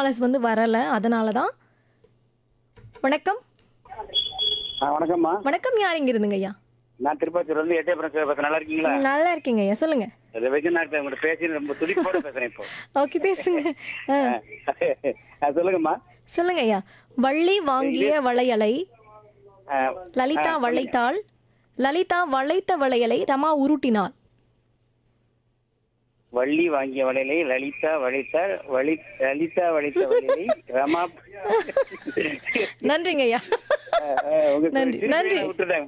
Callers வந்து வரல அதனால தான் வணக்கம் ஆ வணக்கம்மா வணக்கம் யார் இங்க இருந்துங்க ஐயா நான் திருப்பத்தூர் வந்து எட்டயபுரம் சிவபக்தன் நல்லா இருக்கீங்களா நல்லா இருக்கீங்க ஐயா சொல்லுங்க இது வரைக்கும் நான் உங்கள்கிட்ட பேசி ரொம்ப துடிப்போட பேசுறேன் இப்போ ஓகே பேசுங்க ஆ, ஆ, சொல்லுங்கம்மா சொல்லுங்க ஐயா வள்ளி வாங்கிய வளையலை ஆ, லலிதா வளைத்தாள் லலிதா வளைத்த வளையலை ரமா உருட்டினாள் வள்ளி வாங்கிய வளையலை லலிதா வளைத்தார் வலி லலிதா வளைத்த வளையலை ரமா நன்றிங்க ஐயா ஆ, ஆ, உங்க நன்றி, திருப்பி நன்றி. விட்டுட்டாங்க